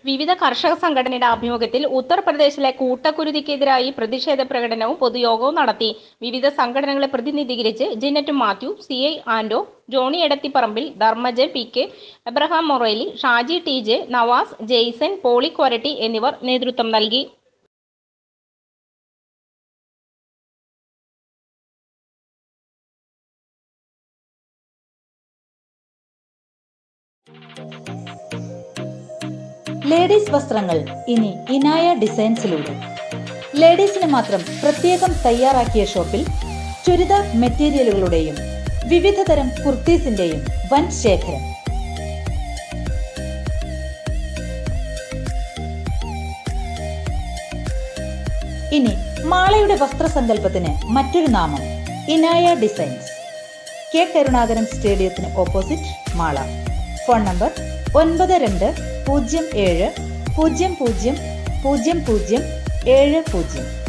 വിവിധ കർഷക സംഘടനയുടെ ആഭിമുഖ്യത്തിൽ ഉത്തർപ്രദേശിലെ കൂട്ടക്കുരുതിക്കെതിരായി പ്രതിഷേധ പ്രകടനവും പൊതുയോഗവും നടത്തി വിവിധ സംഘടനകളെ പ്രതിനിധീകരിച്ച് Jinet Mathew C I Anto Johny Edathiparambil Dharmajan P K Abraham Moreli Shaji T J Navas Jaison Poly Koratty എന്നിവർ നേതൃത്വം നൽകി ലേഡീസ് വസ്ത്രങ്ങൾ ഇനി ഇനായ ഡിസൈൻസിലൂടെ ലേഡീസിന് മാത്രം പ്രത്യേകം തയ്യാറാക്കിയ ഷോപ്പിൽ ചുരിദാർ മെറ്റീരിയലുകളുടെയും വിവിധ തരം കുർത്തീസിന്റെയും വൻ ശേഖരം ഇനി മാളയുടെ വസ്ത്രസങ്കല്പത്തിന് മറ്റൊരു നാമം ഇനായ ഡിസൈൻസ് കെ കരുണാകരൻ സ്റ്റേഡിയത്തിന് ഓപ്പോസിറ്റ് മാള ഫോൺ നമ്പർ ഒൻപത് രണ്ട് പൂജ്യം ഏഴ് പൂജ്യം പൂജ്യം പൂജ്യം പൂജ്യം ഏഴ് പൂജ്യം